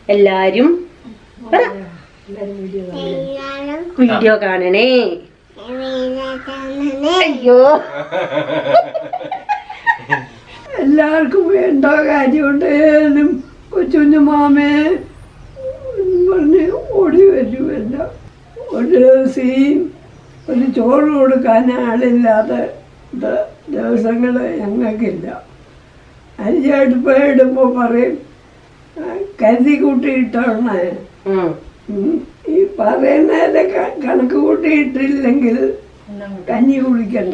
എല്ലാരും പറ വീഡിയോ കാണണേ അയ്യോ എല്ലാവർക്കും വേണ്ട കാര്യമുണ്ടേലും കൊച്ചുഞ്ഞു മാമേ എന്ന് പറഞ്ഞ് ഓടി വരുമല്ല ഒരു ദിവസം ഒരു ചോറ് കൊടുക്കാൻ ആളില്ലാതെ ദിവസങ്ങൾ ഞങ്ങൾക്കില്ല അരിച്ചടുപ്പ് ഇടുമ്പോൾ പറയും "ആ, കരുതി കൂട്ടിയിട്ടാണ് ഉം. ഈ പറയുന്നതിന്റെ ക- കണക്ക് കൂട്ടിയിട്ടില്ലെങ്കിൽ കഞ്ഞി കുടിക്കണ്ട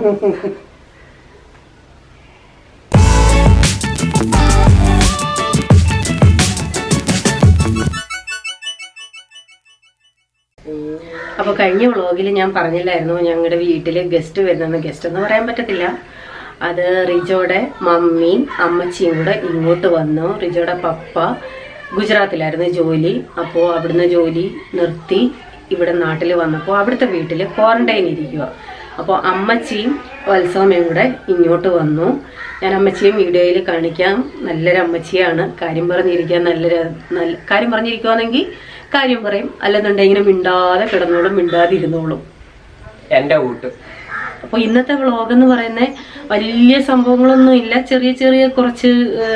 അപ്പൊ കഴിഞ്ഞ വ്ളോഗിൽ ഞാൻ പറഞ്ഞില്ലായിരുന്നു ഞങ്ങളുടെ വീട്ടില് ഗസ്റ്റ് വരുന്നെന്ന് ഗസ്റ്റ് എന്ന് പറയാൻ പറ്റത്തില്ല അത് റിജോയുടെ മമ്മിയും അമ്മച്ചിയും കൂടെ ഇങ്ങോട്ട് വന്നു റിജോയുടെ പപ്പ ഗുജറാത്തിലായിരുന്നു ജോലി അപ്പോൾ അവിടുന്ന് ജോലി നിർത്തി ഇവിടെ നാട്ടിൽ വന്നപ്പോൾ അവിടുത്തെ വീട്ടിൽ ക്വാറന്റൈൻ ഇരിക്കുക അപ്പോൾ അമ്മച്ചിയും വത്സവമയും കൂടെ ഇങ്ങോട്ട് വന്നു ഞാൻ അമ്മച്ചിയും വീഡിയോയിൽ കാണിക്കാം നല്ലൊരു അമ്മച്ചിയാണ് കാര്യം പറഞ്ഞിരിക്കാൻ നല്ലൊരു നല്ല കാര്യം പറഞ്ഞിരിക്കുവാണെങ്കിൽ കാര്യം പറയും അല്ലെന്നുണ്ടെങ്കിൽ ഇങ്ങനെ മിണ്ടാതെ കിടന്നോളും മിണ്ടാതിരുന്നോളും എന്റെ കൂട്ട് അപ്പോൾ ഇന്നത്തെ വ്ളോഗ് എന്ന് പറയുന്നത് വലിയ സംഭവങ്ങളൊന്നും ഇല്ല ചെറിയ ചെറിയ കുറച്ച്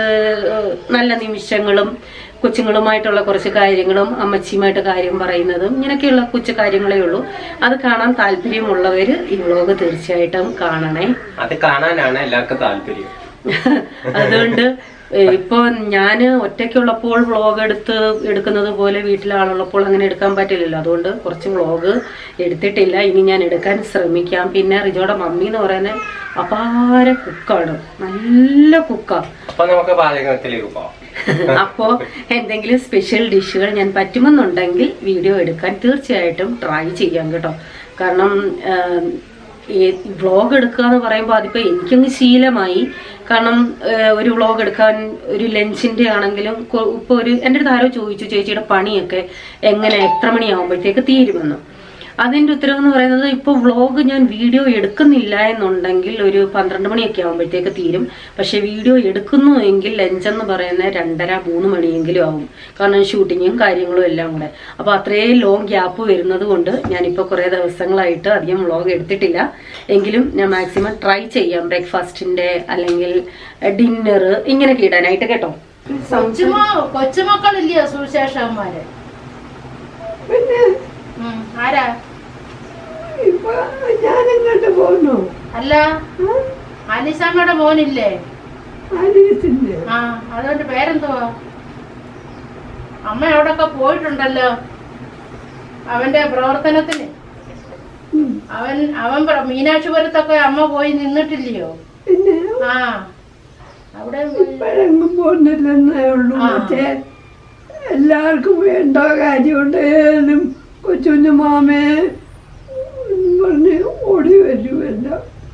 ഏഹ്, നല്ല നിമിഷങ്ങളും കൊച്ചുങ്ങളുമായിട്ടുള്ള കുറച്ച് കാര്യങ്ങളും അമ്മച്ചിയുമായിട്ട് കാര്യം പറയുന്നതും ഇങ്ങനെയൊക്കെയുള്ള കൊച്ചു കാര്യങ്ങളേ ഉള്ളൂ അത് കാണാൻ താല്പര്യമുള്ളവർ ഈ വ്ളോഗ് തീർച്ചയായിട്ടും കാണണേ അത് കാണാനാണ് എല്ലാവർക്കും താല്പര്യം അതുകൊണ്ട് ഏഹ്, ഇപ്പൊ ഞാന് ഒറ്റയ്ക്കുള്ളപ്പോൾ വ്ളോഗ് എടുത്ത് എടുക്കുന്നത് പോലെ വീട്ടിലെ ആളുള്ളപ്പോൾ അങ്ങനെ എടുക്കാൻ പറ്റില്ലല്ലോ അതുകൊണ്ട് കുറച്ച് വ്ളോഗ് എടുത്തിട്ടില്ല ഇനി ഞാൻ എടുക്കാൻ ശ്രമിക്കാം പിന്നെ റിജോയുടെ മമ്മി എന്ന് പറയുന്നത് അപാര കുക്കാണ് നല്ല കുക്കാണ് അപ്പൊ നമുക്ക് പാചകത്തിലേക്ക് പോവാം അപ്പോ എന്തെങ്കിലും സ്പെഷ്യൽ ഡിഷുകൾ ഞാൻ പറ്റുമെന്നുണ്ടെങ്കിൽ വീഡിയോ എടുക്കാൻ തീർച്ചയായിട്ടും ട്രൈ ചെയ്യാം കേട്ടോ കാരണം ആം, ഈ വ്ളോഗ് എടുക്കുക എന്ന് പറയുമ്പോൾ അതിപ്പോ എനിക്കങ്ങ് ശീലമായി കാരണം ആ, ഒരു വ്ളോഗ് എടുക്കാൻ ഒരു ലഞ്ചിന്റെ ആണെങ്കിലും കൊ- ഇപ്പൊ ഒരു എൻ്റെ അടുത്ത് ആരോ ചോദിച്ചു ചേച്ചിയുടെ പണിയൊക്കെ എങ്ങനെ എത്ര മണിയാകുമ്പോഴത്തേക്ക് തീരുമെന്ന് അതിന്റെ ഉത്തരവ് എന്ന് പറയുന്നത് ഇപ്പോൾ വ്ളോഗ് ഞാൻ വീഡിയോ എടുക്കുന്നില്ല എന്നുണ്ടെങ്കിൽ ഒരു പന്ത്രണ്ട് മണിയൊക്കെ ആകുമ്പോഴത്തേക്ക് തീരും പക്ഷെ വീഡിയോ എടുക്കുന്നു എങ്കിൽ ലഞ്ചെന്ന് പറയുന്നത് രണ്ടര മൂന്ന് മണിയെങ്കിലും ആവും കാരണം ഷൂട്ടിങ്ങും കാര്യങ്ങളും എല്ലാം കൂടെ അപ്പോൾ അത്രയും ലോങ് ഗ്യാപ്പ് വരുന്നത് കൊണ്ട് ഞാനിപ്പോൾ കുറേ ദിവസങ്ങളായിട്ട് അധികം വ്ളോഗ് എടുത്തിട്ടില്ല എങ്കിലും ഞാൻ മാക്സിമം ട്രൈ ചെയ്യാം ബ്രേക്ക്ഫാസ്റ്റിന്റെ അല്ലെങ്കിൽ ഡിന്നർ ഇങ്ങനെയൊക്കെ ഇടാനായിട്ട് കേട്ടോ കൊച്ചുമോ കൊച്ചുമക്കളില്ലയോ സുവിശേഷന്മാര് പിന്നെ ഉം, ആരാ ഇപ്പൊ ഞാനിങ്ങോട്ട് പോന്നു അല്ല അലിസാമ്മയുടെ മോനില്ലേ ആലീസിന്റെ ആ അതുകൊണ്ട് പേരെന്തുവാ അമ്മ എവിടൊക്കെ പോയിട്ടുണ്ടല്ലോ അവന്റെ പ്രവർത്തനത്തിന് അവൻ അവൻ പ്ര- മീനാക്ഷിപുരത്തൊക്കെ അമ്മ പോയി നിന്നിട്ടില്ലയോ പിന്നെ ആ അവിടെ ഇപ്പോഴെങ്ങും പോകുന്നില്ലെന്നേ ഉള്ളൂ ആ. പക്ഷേ എല്ലാവർക്കും വേണ്ട കാര്യമുണ്ടേലും കൊച്ചുഞ്ഞു മാമേ എന്ന് പറഞ്ഞ് ഓടി വരുമല്ല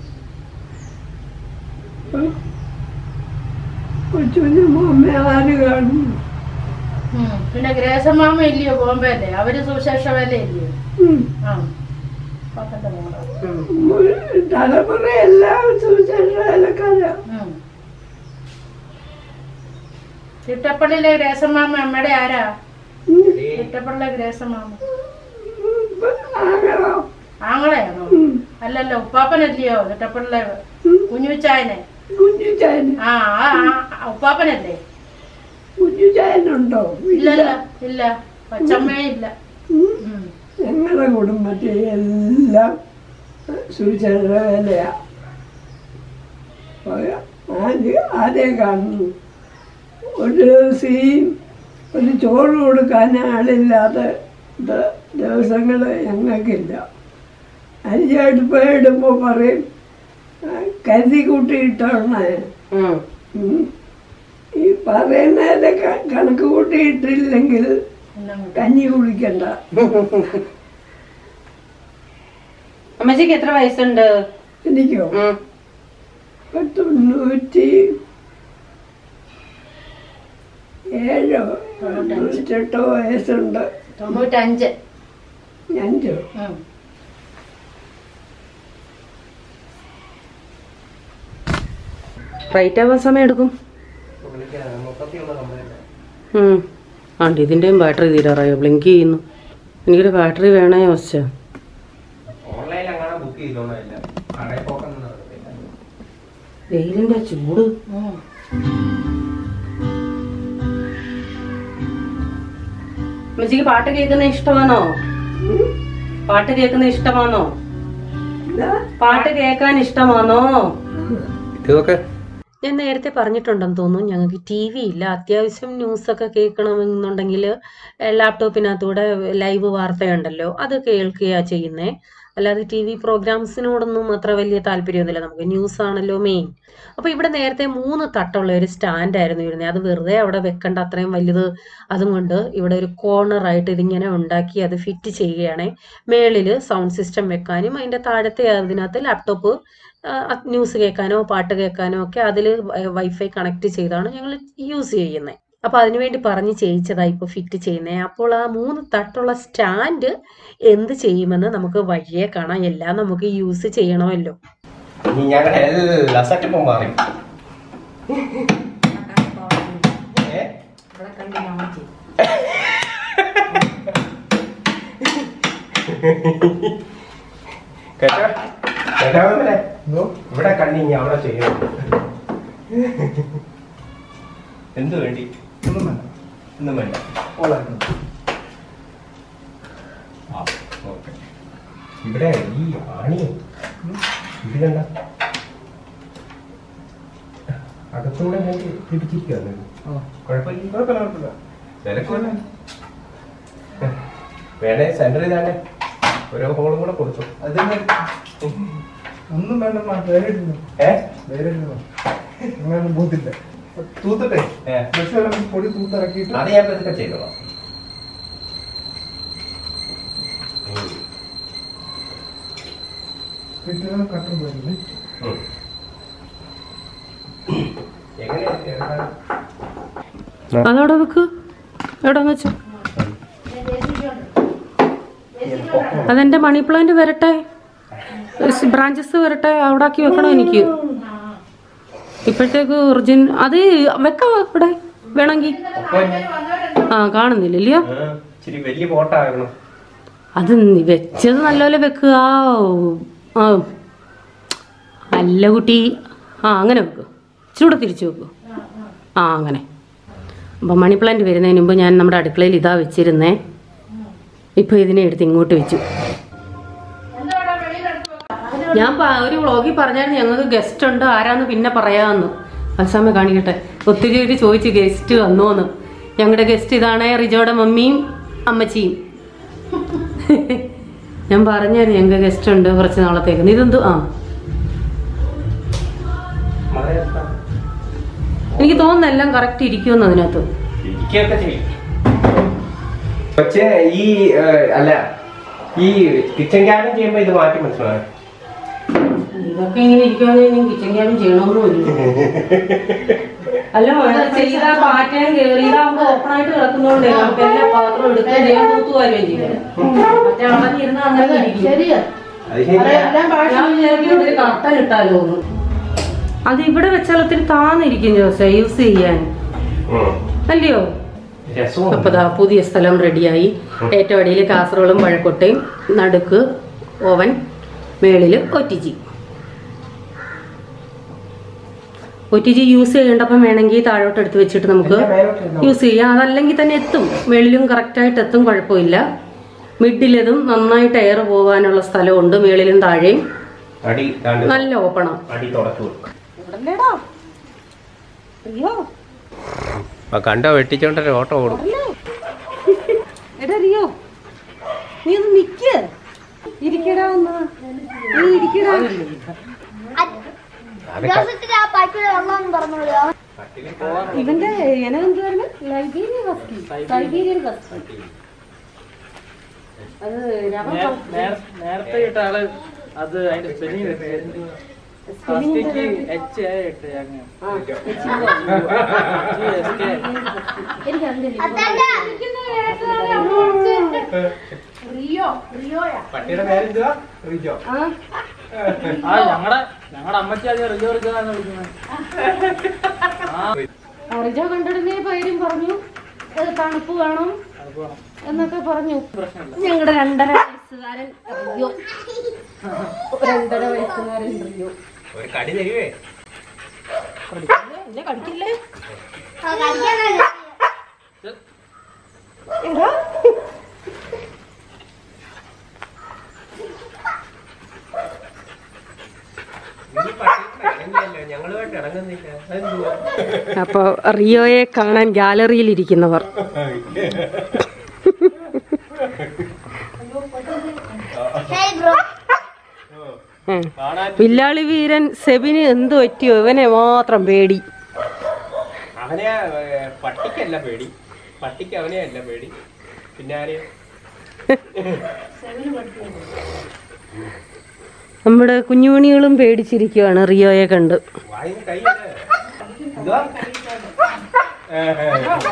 കൊച്ചുഞ്ഞു മാമേ ആര് കാണും ഉം, പിന്നെ ഗ്രേസമാമ ഇല്ലയോ ബോംബെയല്ലേ അവര് സുശേഷമല്ലേ ഇല്ലയോ ഉം. ആ പത്തന്റെ മോളാ ഒരു തലമുറ എല്ലാം സുശേഷക്കാരാ ഉം. ചിറ്റപ്പള്ളിയിലെ ഗ്രേസമാമ അമ്മയുടെ ആരാ ചിറ്റപ്പള്ളിയിലെ ഗ്രേസമാമ ആകണോ ആങ്ങളെയാണോ അല്ലല്ലോ ഉപ്പാപ്പനല്ലയോ ചിറ്റപ്പള്ളിയിലെ കുഞ്ഞുച്ചായനെ കുഞ്ഞു ചായന് ആ ആ, ആ, ഉപ്പാപ്പനല്ലേ കുഞ്ഞു ചായനുണ്ടോ ഇല്ലല്ല ഇല്ല കൊച്ചമ്മേ ഇല്ല ഉം. ഉം. ഞങ്ങളുടെ കുടുംബത്തിൽ എല്ലാം സുവിശേഷ വേലയാ ആദ്യം ആദ്യം കാണുന്നു ഒരു ദിവസം ഒരു ചോറ് കൊടുക്കാൻ ആളില്ലാതെ ദിവസങ്ങൾ ഞങ്ങൾക്കില്ല അരിച്ചടുപ്പ് ഇടുമ്പോൾ പറയും "ആ, കരുതി കൂട്ടിയിട്ടാണ് ഉം. ഉം. ഈ പറയുന്നതിന്റെ ക- കണക്ക് കൂട്ടിയിട്ടില്ലെങ്കിൽ പിന്നെ കഞ്ഞി കുടിക്കണ്ട അമ്മച്ചിക്ക് എത്ര വയസ്സുണ്ട് എനിക്കോ ഉം. ഇപ്പൊ തൊണ്ണൂറ്റി ഏഴോ തൊണ്ണൂറ്റെട്ടോ വയസ്സുണ്ട് തൊണ്ണൂറ്റഞ്ച് അഞ്ചോ ഉം. റൈറ്റ് ആവാൻ സമയം എടുക്കും ഉം. ആണ്ട് ഇതിൻ്റെയും ബാറ്ററി തീരാറായോ ബ്ലിങ്ക് ചെയ്യുന്നു എനിക്കൊരു ബാറ്ററി വേണേ വച്ച ഓൺലൈനിൽ അങ്ങനെ ബുക്ക് ചെയ്തോണ്ടല്ല കടയിൽ പോക്കൊന്നും നടക്കത്തില്ല വെയിലിൻ്റെ ചൂട് അമ്മച്ചിക്ക് പാട്ട് കേൾക്കുന്ന ഇഷ്ടമാണോ പാട്ട് കേൾക്കുന്ന ഇഷ്ടമാണോ എന്താ പാട്ട് കേൾക്കാൻ ഇഷ്ടമാണോ ഇത് നോക്ക് ഞാൻ നേരത്തെ പറഞ്ഞിട്ടുണ്ടെന്ന് തോന്നുന്നു ഞങ്ങൾക്ക് ടി വി ഇല്ല അത്യാവശ്യം ന്യൂസൊക്കെ കേൾക്കണമെന്നുണ്ടെങ്കിൽ ലാപ്ടോപ്പിനകത്തൂടെ ലൈവ് വാർത്തയുണ്ടല്ലോ അത് കേൾക്കുകയാ ചെയ്യുന്നേ അല്ലാതെ ടി വി പ്രോഗ്രാംസിനോടൊന്നും അത്ര വലിയ താല്പര്യമൊന്നുമില്ല നമുക്ക് ന്യൂസ് ആണല്ലോ മെയിൻ അപ്പോൾ ഇവിടെ നേരത്തെ മൂന്ന് തട്ടുള്ള ഒരു സ്റ്റാൻഡ് ആയിരുന്നു ഇരുന്നത് അത് വെറുതെ അവിടെ വെക്കണ്ട അത്രയും വലുത് അതും കൊണ്ട് ഇവിടെ ഒരു കോർണറായിട്ട് ഇതിങ്ങനെ ഉണ്ടാക്കി അത് ഫിറ്റ് ചെയ്യുകയാണേ മേളിൽ സൗണ്ട് സിസ്റ്റം വെക്കാനും അതിൻ്റെ താഴത്തെ അതിനകത്ത് ലാപ്ടോപ്പ് ന്യൂസ് കേൾക്കാനോ പാട്ട് കേൾക്കാനോ ഒക്കെ അതിൽ വൈഫൈ കണക്ട് ചെയ്താണ് ഞങ്ങൾ യൂസ് ചെയ്യുന്നത് അപ്പോൾ അതിനുവേണ്ടി പറഞ്ഞ് ചെയ്യിച്ചതാ ഇപ്പോൾ ഫിറ്റ് ചെയ്യുന്നത് അപ്പോൾ ആ മൂന്ന് തട്ടുള്ള സ്റ്റാൻഡ് എന്ത് ചെയ്യുമെന്ന് നമുക്ക് വഴിയെ കാണാം എല്ലാം നമുക്ക് യൂസ് ചെയ്യണമല്ലോ ഇനി ഞങ്ങളുടെ എല്ലാ സെറ്റപ്പും മാറി ഏ? കേട്ടോ കേട്ടോ മോനെ? ഇവിടെ കണ്ണിങ്ങി അവിടെ ചെയ്യണം എന്ത് വേണ്ടി ഒന്നും വേണ്ട ആ ഓക്കെ ഇവിടെ ഈ ആണി ഇതിലെന്താ അകത്തൂടെ പിടിച്ചിരിക്കുന്നു കുഴപ്പമില്ല കുഴപ്പമില്ല കുഴപ്പമില്ല വിലക്കുമല്ല വേണേ സെന്ററിൽ തന്നെ ഓരോ ഹോളും കൂടെ കൊടുത്തു ഒന്നും വേണ്ട വേറിടുന്നു ഏ വേറിടുന്നു അങ്ങനെ ബൂത്തില്ല തൂത്തിട്ടെ ഏ. ബസ് പൊടി തൂത്തിറക്കിയിട്ട് അത് ഞാൻ ഇതൊക്കെ ചെയ്തോളാം ഉം. കിട്ടുന്ന കട്ടും പോയില്ലേ ഉം. എങ്ങനെയാ അതവിടെ വെക്ക് എവിടെന്ന് വെച്ചോ അതെന്റെ മണി പ്ലാന്റ് വരട്ടെ ബ്രാഞ്ചസ് വരട്ടെ അവിടെ ആക്കി വെക്കണം എനിക്ക് ഇപ്പോഴത്തേക്ക് ഒറിജിൻ അത് വെക്കാം ഇവിടെ വേണമെങ്കിൽ ആ കാണുന്നില്ലല്ലയോ ആ, ഇച്ചിരി വലിയ പോട്ടാകണം അത് നി- വെച്ചത് നല്ലപോലെ വെക്കുക ആ അല്ല കുട്ടി ആ അങ്ങനെ വെക്ക് ഇച്ചിരി കൂടെ തിരിച്ചു വെക്കൂ ആ അങ്ങനെ അപ്പം മണി പ്ലാന്റ് വരുന്നതിന് മുമ്പ് ഞാൻ നമ്മുടെ അടുക്കളയിൽ ഇതാ വെച്ചിരുന്നേ ഇപ്പോൾ ഇതിനെ എടുത്ത് ഇങ്ങോട്ട് വെച്ചു ഞാൻ പ- ഒരു വ്ളോഗിൽ പറഞ്ഞായിരുന്നു ഞങ്ങൾക്ക് ഗസ്റ്റ് ഉണ്ട് ആരാന്ന് പിന്നെ പറയാമെന്ന് അൽസാമ കാണിക്കട്ടെ ഒത്തിരി പേര് ചോദിച്ചു ഗസ്റ്റ് വന്നോന്ന് ഞങ്ങളുടെ ഗസ്റ്റ് ഇതാണ് റിജോയുടെ മമ്മിയും അമ്മച്ചിയും ഞാൻ പറഞ്ഞായിരുന്നു ഞങ്ങൾക്ക് ഗസ്റ്റ് ഉണ്ട് കുറച്ച് നാളത്തേക്ക് നീ ഇതെന്തു ആ മഴയത്താ എനിക്ക് തോന്നുന്നു എല്ലാം കറക്റ്റ് ഇരിക്കുമെന്ന് അതിനകത്ത് ഇരിക്കുകയൊക്കെ ചെയ്യും പക്ഷേ ഈ ഏഹ്, അല്ല ഈ കിച്ചൺ ക്യാബിൻ ചെയ്യുമ്പോ ഇത് മാറ്റി മനസ്സിലായി ഇതൊക്കെ ഇങ്ങനെ ഇരിക്കുവാണെങ്കിൽ കിച്ചൺ ക്യാബിൻ ചെയ്യണമെന്നുമില്ല അല്ല അത് ചെയ്താ പാറ്റയും കയറിയതാകുമ്പോ ഓപ്പൺ ആയിട്ട് കിടക്കുന്നോണ്ടേ നമുക്ക് എല്ലാ പാത്രവും എടുക്കുകയും ചെയ്യാൻ തൂത്തുവാരുകയും ചെയ്യാം മറ്റേ അടഞ്ഞിരുന്ന അങ്ങനെ ഇരിക്കും ശരിയാ അത് ശരിയാ ഞാൻ വിചാരിക്കുന്നു ഒരു കർട്ടൻ ഇട്ടാലോ എന്ന് അത് ഇവിടെ വെച്ചാൽ ഒത്തിരി താന്നിരിക്കും ജോസെ യൂസ് ചെയ്യാൻ ഉം. അല്ലയോ രസവും അപ്പൊ ദാ പുതിയ സ്ഥലം റെഡിയായി ഏറ്റവും അടിയിൽ കാസറോളും പഴക്കൊട്ടയും നടുക്ക് ഓവൻ മേളില് ഒറ്റിജി ഒറ്റിജി യൂസ് ചെയ്യേണ്ടപ്പം വേണമെങ്കിൽ താഴോട്ട് എടുത്ത് വെച്ചിട്ട് നമുക്ക് യൂസ് ചെയ്യാം അതല്ലെങ്കിൽ തന്നെ എത്തും മേളിലും കറക്റ്റായിട്ട് എത്തും കുഴപ്പമില്ല മിഡിലതും നന്നായിട്ട് എയർ പോകാനുള്ള സ്ഥലമുണ്ട് മേളിലും താഴെയും അടി താണ്ട് നല്ല ഓപ്പണാ അടി തുടച്ചു കൊടുക്കും അപ്പൊ കണ്ടോ വെട്ടിച്ചോണ്ടൊരു ഓട്ടോ ഓടും എടാ റിയോ നീ ഒന്ന് നിക്ക് ഇരിക്കടാ ഒന്ന് നീ ഇരിക്കടാ ദിവസത്തിൽ ആ പൈപ്പിലെ വെള്ളം പറഞ്ഞോളൂ ഇവന്റെ ഇനം എന്തുവായിരുന്നു ലൈബീരിയൻ ഹസ്കി സൈബീരിയൻ ഹസ്കി അത് രവ നേരത്തെ ഇട്ട ആള് അത് അതിന്റെ സ്പെല്ലിംഗ് ഫസ്റ്റേക്ക് എച്ച് എ ഇട്ട് അങ്ങ് റിയോ റിയോയാ പട്ടിയുടെ പേരെന്തുവാ റിജോ ആ ഞങ്ങടെ ഞങ്ങടെ അമ്മച്ചി ആദ്യം റിജോ റിജോന്ന് വിളിക്കുന്നത് അറിജോ കണ്ടിടുന്നേ പേരും പറഞ്ഞു ഏ, തണുപ്പ് വേണം അത് പോണം എന്നൊക്കെ പറഞ്ഞു പ്രശ്നമില്ല ഞങ്ങളുടെ രണ്ടര വയസ്സുകാരൻ റിയോ രണ്ടര വയസ്സുകാരൻ റിയോ ഒരു കടി തരുവേ കടിക്കില്ലേ എന്നെ കടിക്കില്ലേ ആ, കടിക്കാനല്ലേ? എടാ നീ പട്ടിക്ക് ഇണങ്ങിയല്ലോ ഞങ്ങളുമായിട്ട് ഇണങ്ങുന്നില്ല അതെന്തുവാ അപ്പൊ റിയോയെ കാണാൻ ഗാലറിയിൽ ഇരിക്കുന്നവർ Hey bro. ഉം. വില്ലാളി വീരൻ സെബിന് എന്ത് പറ്റിയോ ഇവനെ മാത്രം പേടി അവനെ ഏ, പട്ടിക്കല്ല പേടി പട്ടിക്ക് അവനെ അല്ല പേടി പിന്നെ ആര് നമ്മുടെ കുഞ്ഞുമണികളും പേടിച്ചിരിക്കുവാണ് റിയോയെ കണ്ട് വായിന്ന് കൈയല്ലേ എന്തുവാ ഏ, ഏ.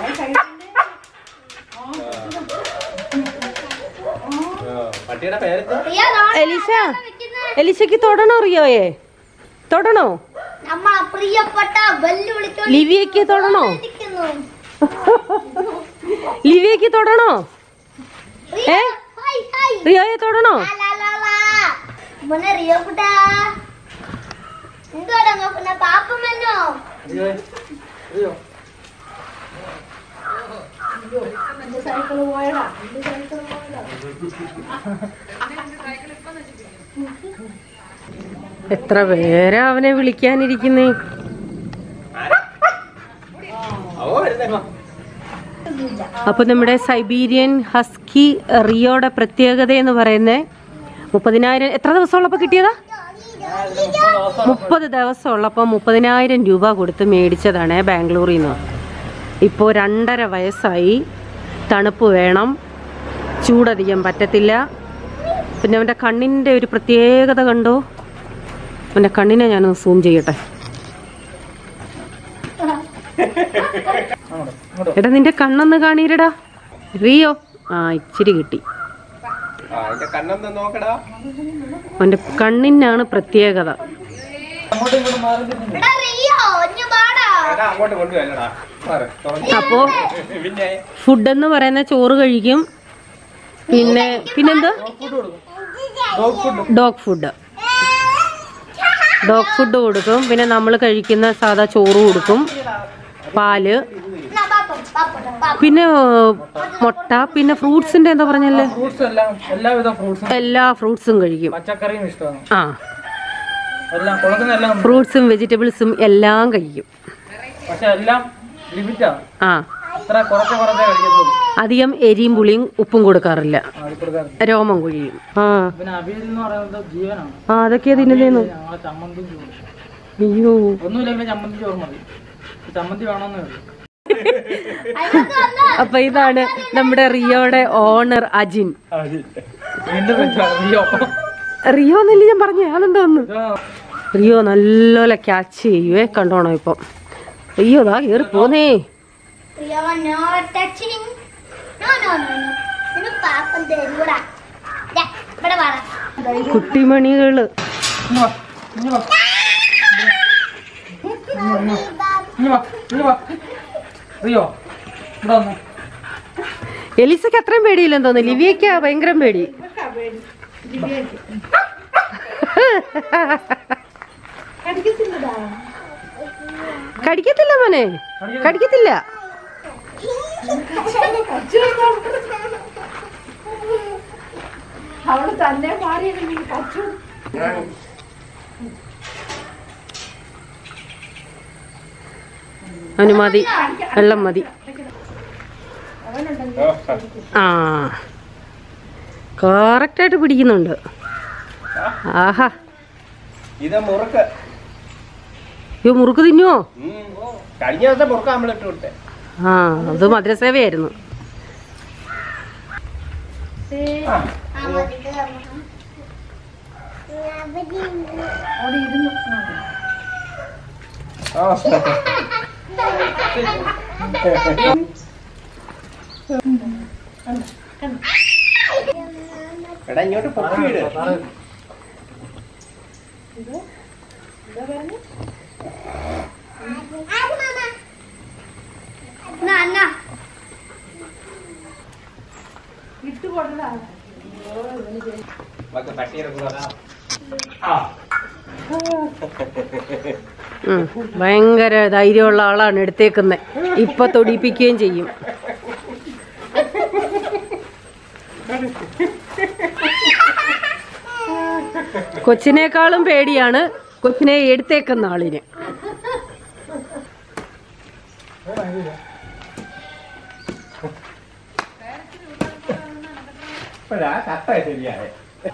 ആ, പട്ടിയുടെ പേരെന്താ റിയ നാളെ എലിസ എലിസയ്ക്ക് തൊടണോ റിയോയെ തൊടണോ നമ്മളെ പ്രിയപ്പെട്ട വെല്ലുവിളിച്ചോണ്ട് ലിവിയയ്ക്ക് തൊടണോ ഇരിക്കുന്നു. ലിവിയയ്ക്ക് തൊടണോ റിയ, ഏ? Hi, hi. റിയോയെ തൊടണോ ലാ, ലാ, ലാ, ലാ. മോനെ റിയോ കുട്ടാ എന്തുവാടാ നോക്കുന്ന പാപ്പമെന്നോ അയ്യോ അയ്യോ എത്ര പേരാ അവനെ വിളിക്കാനിരിക്കുന്നേ അവ വരുന്നേ അപ്പൊ നമ്മുടെ സൈബീരിയൻ ഹസ്കി റിയോയുടെ പ്രത്യേകത എന്ന് പറയുന്നത് മുപ്പതിനായിരം എത്ര ദിവസം ഉള്ളപ്പോ കിട്ടിയതാ മുപ്പത് ദിവസം ഉള്ളപ്പോ മുപ്പതിനായിരം രൂപ കൊടുത്ത് മേടിച്ചതാണ് ബാംഗ്ലൂരിൽ നിന്ന് ഇപ്പോൾ രണ്ടര വയസ്സായി തണുപ്പ് വേണം ചൂടധികം പറ്റത്തില്ല പിന്നെ അവൻ്റെ കണ്ണിൻ്റെ ഒരു പ്രത്യേകത കണ്ടോ അവൻ്റെ കണ്ണിനെ ഞാനൊന്ന് സൂം ചെയ്യട്ടെ അങ്ങോട്ട് ഇങ്ങോട്ട് എടാ നിന്റെ കണ്ണൊന്ന് കാണീരടാ റിയോ ആ ഇച്ചിരി കിട്ടി ആ എന്റെ കണ്ണൊന്ന് നോക്കടാ അവന്റെ കണ്ണിനാണ് പ്രത്യേകത അങ്ങോട്ടും ഇങ്ങോട്ടും മാറി നിൽക്കുന്നു. എടാ റിയോ ഒന്നു പാടാ എടാ അങ്ങോട്ട് കൊണ്ടുവല്ലടാ മാറ്, തുറന്ന്. അപ്പോ പിന്നെ ഫുഡ് എന്ന് പറയുന്ന ചോറ് കഴിക്കും പിന്നെ പിന്നെന്താ ഫുഡ് കൊടുക്കും dog food dog food dog food കൊടുക്കും പിന്നെ നമ്മൾ കഴിക്കുന്ന സാധാ ചോറ് കൊടുക്കും പാല് എന്നാ പാപ്പം പാപ്പം പാപ്പം പിന്നെ ഏർ, മുട്ട പിന്നെ ഫ്രൂട്ട്സിന്റെ എന്താ പറഞ്ഞല്ലേ ഫ്രൂട്ട്സ് എല്ലാം എല്ലാവിധ ഫ്രൂട്ട്സും എല്ലാ ഫ്രൂട്ട്സും കഴിക്കും പച്ചക്കറിയും ഇഷ്ടമാണ് ആ എല്ലാം കൊടുക്കുന്ന എല്ലാം ഉണ്ട്. ഫ്രൂട്ട്സും വെജിറ്റബിൾസും എല്ലാം കഴിക്കും പക്ഷെ എല്ലാം ലിമിറ്റാണ് ആ ഇത്ര കുറച്ച് കുറച്ചേ കഴിക്കത്തുള്ളൂ അധികം എരിയും പുളിയും ഉപ്പും കൊടുക്കാറില്ല ആ, ഇത് കൊടുക്കാറില്ല രോമം കൊഴിയും ആ പിന്നെ അവിയൽ എന്ന് പറയുന്നത് ജീവനാണ് ആ അതൊക്കെയാ തിന്നുന്നേന്നു ഞങ്ങളെ ചമ്മന്തി ചോറ് അയ്യോ ഒന്നുമില്ലെങ്കിൽ ചമ്മന്തി ചോറ് മതി ചമ്മന്തി വേണമെന്നേ ഉള്ളൂ അപ്പൊ ഇതാണ് നമ്മുടെ റിയോയുടെ ഓണർ അജിൻ വീണ്ടും വെച്ചാ അയ്യോ റിയോ എന്നല്ലേ ഞാൻ പറഞ്ഞു അതെന്താ ഒന്ന് ഇത് റിയോ നല്ലോലെ ക്യാച്ച് ചെയ്യുവേ കണ്ടോണോ ഇപ്പം അയ്യോ ദാ കേറി പോന്നേ Rio no touching no no no no നിനക്ക് പാപ്പം തരൂടാ ദേ, ഇവിടെ വാടാ കുട്ടിമണികള് ഇങ്ങ് വാ, ഇങ്ങ് വാ. ഇങ്ങ് വാ, ഇങ്ങ് വാ. റിയോ ഇവിടെ വന്നേ എലിസക്ക് അത്രയും പേടിയില്ലെന്ന് തോന്നുന്നു ലിവിയക്കാ ഭയങ്കര പേടി കടിക്കത്തില്ല മോനെ കടിക്കത്തില്ല അവന് മതി വെള്ളം മതി ആ കറക്റ്റായിട്ട് പിടിക്കുന്നുണ്ട് ആഹാ ഇത് മുറുക്ക് അയ്യോ മുറുക്ക് തിന്നുവോ ഉം. കഴിഞ്ഞ ദിവസം മുറുക്ക് നമ്മൾ ഇട്ട് കൊടുത്തേ ആ അത് മധുരസേവയായിരുന്നു എടാ ഇങ്ങോട്ട് പൊക്കിയിട് എന്നാ, എന്നാ. നമുക്ക് പട്ടി ഇറങ്ങുന്നതാ ആ ഉം. ഭയങ്കര ധൈര്യമുള്ള ആളാണ് എടുത്തേക്കുന്നത് ഇപ്പൊ തൊടിപ്പിക്കുകയും ചെയ്യും കൊച്ചിനേക്കാളും പേടിയാണ് കൊച്ചിനെ എടുത്തേക്കുന്ന ആളിന് ഇപ്പഴാ കട്ട ശരിയായ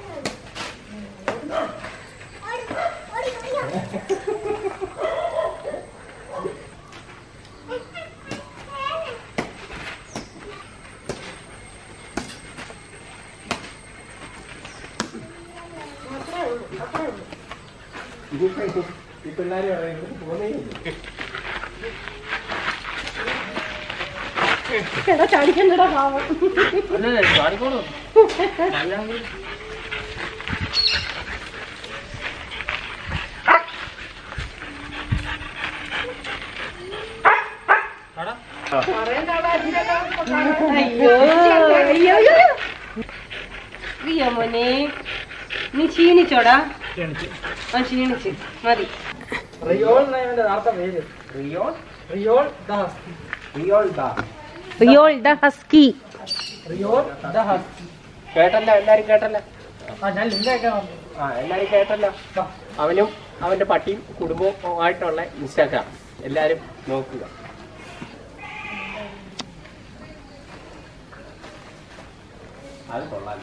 ഈ പിള്ളേര് പറയുന്നത് പോകുന്നേ ഇല്ല. അല്ലേ ചാടിക്കോളൂ മതിയാണെങ്കിൽ അയ്യോ അയ്യോ അയ്യോ മോനെ നീ ക്ഷീണിച്ചോടാ ആ ക്ഷീണിച്ച് മതി റിയോൾ എന്നാ ഇവന്റെ നേരത്തെ പേര് റിയോൾ റിയോൾ ദ ഹസ്കി റിയോൾ ദാ റിയോൾ ദ ഹസ്കി റിയോൾ ദ ഹസ്കി കേട്ടല്ലോ എല്ലാരും കേട്ടല്ലോ ആ ഞാൻ ലിങ്ക് അയക്കാൻ വന്നു ആ എല്ലാരും കേട്ടല്ലോ അവനും അവന്റെ പട്ടിയും കുടുംബവും ആയിട്ടുള്ള ഇൻസ്റ്റാഗ്രാം എല്ലാരും നോക്കുക അത് കൊള്ളാം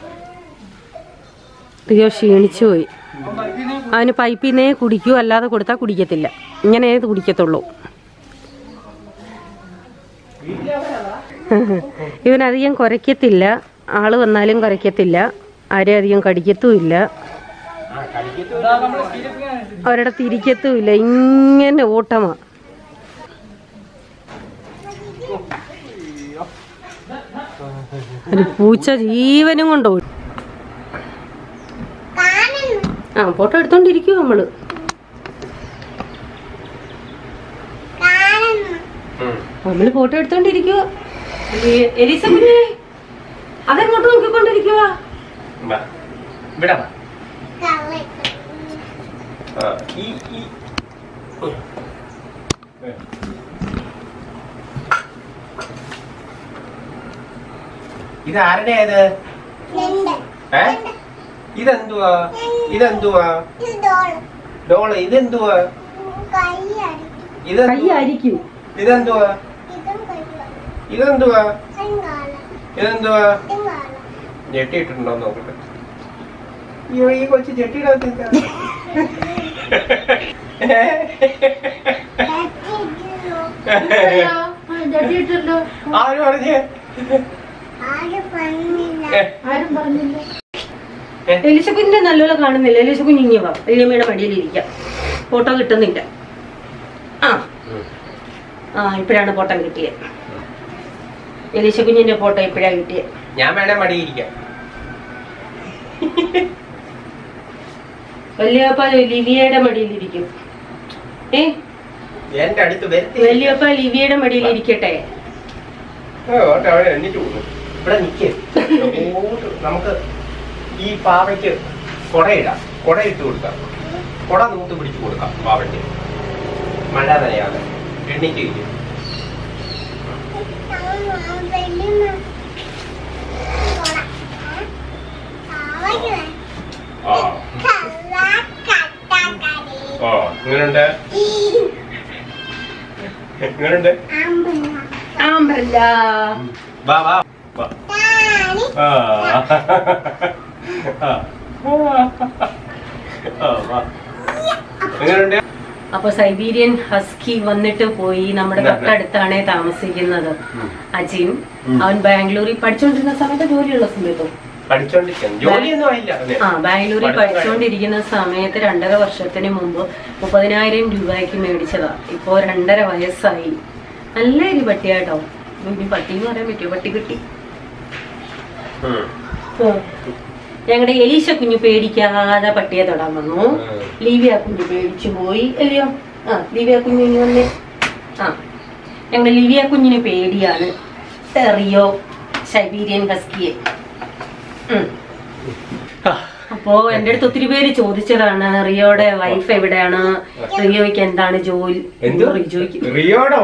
റിയോ ക്ഷീണിച്ചു പോയി അവന് പൈപ്പിന്നേ കുടിക്കൂ അല്ലാതെ കൊടുത്താൽ കുടിക്കത്തില്ല ഇങ്ങനെ കുടിക്കത്തുള്ളൂ ഇവനധികം കുരയ്ക്കത്തില്ല ആള് വന്നാലും കുരയ്ക്കത്തില്ല ആരെയും അധികം കടിക്കത്തുമില്ല ഇതാ നമ്മള് ശീലിപ്പിക്കാൻ ഒരിടത്ത് ഇരിക്കത്തുമില്ല ഇങ്ങനെ ഓട്ടമാ ഒരു പൂച്ച ജീവനും കൊണ്ട് ഓടി കാണുന്നു ആ ഫോട്ടോ എടുത്തോണ്ടിരിക്കും നമ്മള് കാണുന്നു നമ്മള് ഫോട്ടോ എടുത്തോണ്ടിരിക്കുക എലീസ കുഞ്ഞേ അതെങ്ങോട്ട് നോക്കിക്കൊണ്ടിരിക്കുക ഇവിടെ വാ. കള്ളി ആ, ഈ ഈ ഉം. ഏ. ഇത് ആരുടെയാ ഇത് രണ്ട് ഏ ഇതെന്തുവാ ഇതെന്തുവാ ഇത് ഡോള് ഡോള് ഇതെന്തുവാ കൈ അടിക്കും ഇതെന്തുവാ കൈയായിരിക്കും ഇതെന്തുവാ ഇതും കൈ അടിക്കും ഇതെന്തുവാ ഇതും കാണാം ഇതെന്തുവാ ഇതും കാണാം ഞെട്ടിയിട്ടുണ്ടോ നോക്കട്ടെ അയ്യോ ഈ കൊച്ചു ചെട്ടിയിടത്തില്ല ജഡ്ജിട്ടല്ലോ ആര് പറഞ്ഞേ ആരും പറഞ്ഞില്ല ഏ, ആരും പറഞ്ഞില്ല എലിസ കുഞ്ഞിനെ നല്ലപോലെ കാണുന്നില്ല എലിസ കുഞ്ഞ് ഇങ്ങനെ വാ എലിയമ്മയുടെ മടിയിലിരിക്കാം ഫോട്ടോ കിട്ടുന്നില്ല ആ ആ ഇപ്പോഴാണ് ഫോട്ടോ കിട്ടിയത് എലിസ കുഞ്ഞിന്റെ ഫോട്ടോ ഇപ്പോഴാണ് കിട്ടിയത് ഞാൻ വേണേ മടിയിരിക്കാം വല്യപ്പ ലിവിയയുടെ മടിയിലിരിക്കും ഏ എന്റെ അടുത്ത് വരുത്തി വല്യപ്പ ലിവിയയുടെ മടിയിലിരിക്കട്ടെ അവിടെ എണ്ണിട്ട് പോകുന്നു ഇവിടെ നിൽക്കേ നമുക്ക് ഈ പാവയ്ക്ക് കുടയിടാം കുടയിട്ട് കൊടുക്കാം കുട നൂത്ത് പിടിച്ചു കൊടുക്കാം പാവയ്ക്ക് മഴ നനയാതെ എണ്ണിക്ക് ഇരിക്കും ആ ആ ഇങ്ങനുണ്ട് ഇങ്ങനുണ്ട് ആമ്പല്ല വാ വാ വാ ആ ആ. ആ, വാ. എങ്ങനുണ്ട് അപ്പൊ സൈബീരിയൻ ഹസ്കി വന്നിട്ട് പോയി നമ്മുടെ തൊട്ടടുത്താണ് താമസിക്കുന്നത് അജിൻ അവൻ ബാംഗ്ലൂരിൽ പഠിച്ചുകൊണ്ടിരുന്ന സമയത്ത് ജോലിയുള്ള സമയത്തും പഠിച്ചോണ്ടിരിക്കുന്നു ജോലിയൊന്നും ആയില്ല അതെ. ആ ബാംഗ്ലൂരിൽ പഠിത്തം പഠിച്ചുകൊണ്ടിരിക്കുന്ന സമയത്ത് രണ്ടര വർഷത്തിന് മുമ്പ് മുപ്പതിനായിരം രൂപയ്ക്ക് മേടിച്ചതാ ഇപ്പോ രണ്ടര വയസ്സായി നല്ല ഒരു പട്ടിയാട്ടോ ഇനി പട്ടി എന്ന് പറയാൻ പറ്റുമോ പട്ടി കിട്ടി ഉം. ഞങ്ങളുടെ എലീശ കുഞ്ഞു പേടിക്കാതെ പട്ടിയെ തൊടാൻ വന്നു ഉം. ലീവിയ കുഞ്ഞു പേടിച്ചു പോയി അല്ലയോ ആ ലീവിയ കുഞ്ഞു ഇനി വന്നേ ആ ഞങ്ങളുടെ ലിവിയ കുഞ്ഞിന് പേടിയാണ് ടെറിയോ സൈബീരിയൻ ഹസ്കിയെ ഉം. അപ്പോ എന്റെ അടുത്ത് ഒത്തിരി പേര് ചോദിച്ചതാണ് റിയോയുടെ വൈഫ് എവിടെയാണ് റിയോയ്ക്ക് എന്താണ് ജോലി എന്ത് റിജോയ്ക്ക് റിയോടോ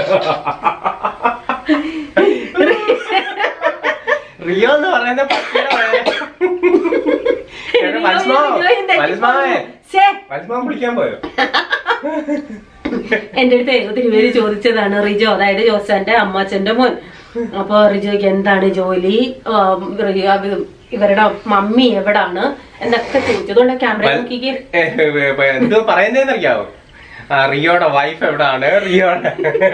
റിയോ എന്ന് പറയുന്ന പട്ടിയുടെ പേര്. എടാ, മത്സ്മാവ്, മത്സ്മാവേ, ശ്ശേ, മത്സ്മാവ് വിളിക്കാൻ പോയോ എന്റെ അടുത്ത് ഒത്തിരി പേര് ചോദിച്ചതാണ് റിജോ അതായത് ജോസാന്റെ അമ്മാച്ചന്റെ മോൻ അപ്പൊ റിജോയ്ക്ക് എന്താണ് ജോലി ആം, റിയോ അത് ഇവരുടെ മമ്മി എവിടാണ് എന്നൊക്കെ ചോദിച്ചതുകൊണ്ട് ക്യാമറ നോക്കിക്കേ ഏ, ഏ, ഏ, എന്തോ പറയുന്നതെന്നറിയാവോ ആ, റിയോയുടെ വൈഫ് എവിടാണ് റിയോയുടെ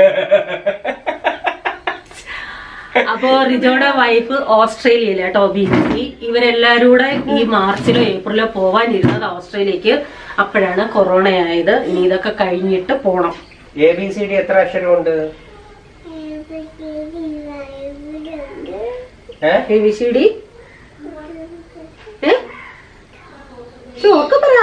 അപ്പോ റിജോയുടെ വൈഫ് ഓസ്ട്രേലിയയിലെ കേട്ടോ ബിസി ഇവരെല്ലാരും കൂടെ ഈ മാർച്ചിലോ ഏപ്രിലോ പോവാനിരുന്നത് ഓസ്ട്രേലിയക്ക് അപ്പോഴാണ് കൊറോണ ആയത് ഇനി ഇതൊക്കെ കഴിഞ്ഞിട്ട് പോണം എ ബി സി ഡി എത്ര അക്ഷരമുണ്ട് ഏ? എ ബി സി ഡി ഒക്കെ പറ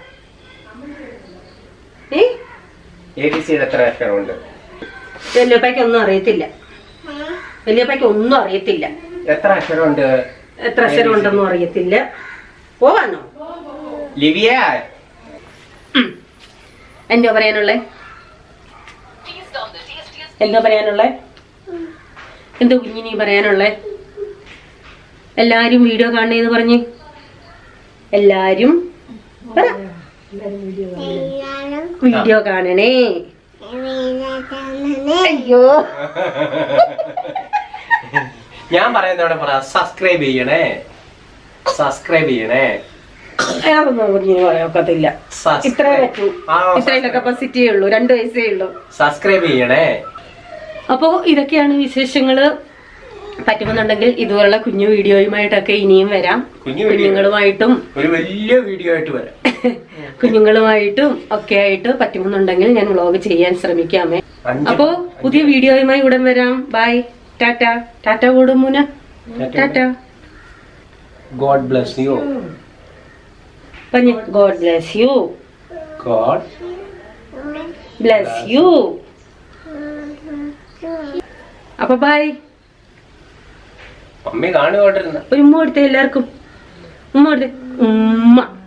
ഏ എ ബി സി ഡി എത്ര അക്ഷരമുണ്ട് വല്യപ്പയ്ക്ക് ഒന്നും അറിയത്തില്ല വല്യപ്പയ്ക്ക് ഒന്നും അറിയത്തില്ല എത്ര അക്ഷരമുണ്ട് എത്ര അക്ഷരം ഉണ്ടെന്നും അറിയത്തില്ല പോവാനോ ലിവിയ എന്തോ പറയാനുള്ളേ എന്തോ പറയാനുള്ളേ എന്തോ കുഞ്ഞിനി പറയാനുള്ളേ എല്ലാരും വീഡിയോ കാണണേന്ന് പറഞ്ഞ് എല്ലാരും പറ. വീഡിയോ കാണണേ അയ്യോ ഞാൻ പറയുന്നവിടെ പറ സബ്സ്ക്രൈബ് ചെയ്യണേ സബ്സ്ക്രൈബ് ചെയ്യണേ അതൊന്നും കുഞ്ഞിന് പറയാക്കത്തില്ല ഇത്രേ പറ്റൂ ഇത്രയുള്ള കപ്പാസിറ്റിയേ ഉള്ളൂ രണ്ടു വയസ്സേ ഉള്ളൂ സബ്സ്ക്രൈബ് ചെയ്യണേ അപ്പോ ഇതൊക്കെയാണ് വിശേഷങ്ങള് പറ്റുമെന്നുണ്ടെങ്കിൽ ഇതുപോലുള്ള കുഞ്ഞു വീഡിയോയുമായിട്ടൊക്കെ ഇനിയും വരാം കുഞ്ഞു വീഡിയോ കുഞ്ഞുങ്ങളുമായിട്ടും ഒരു വലിയ വീഡിയോ ആയിട്ട് വരാം കുഞ്ഞുങ്ങളുമായിട്ടും ഒക്കെ ആയിട്ട് പറ്റുമെന്നുണ്ടെങ്കിൽ ഞാൻ വ്ളോഗ് ചെയ്യാൻ ശ്രമിക്കാമേ അഞ്ച് അപ്പോ പുതിയ വീഡിയോയുമായി ഉടൻ വരാം ബൈ ടാറ്റ ടാറ്റ കൂടും മുന ടാറ്റ ഗോഡ് ബ്ലസ് യു പറഞ്ഞ് God bless you God bless you അപ്പൊ ബൈ മമ്മി കാണുകൊണ്ടിരുന്ന ഒരു ഉമ്മ കൊടുത്തേ എല്ലാവർക്കും ഉമ്മ കൊടുത്തേ ഉമ്മ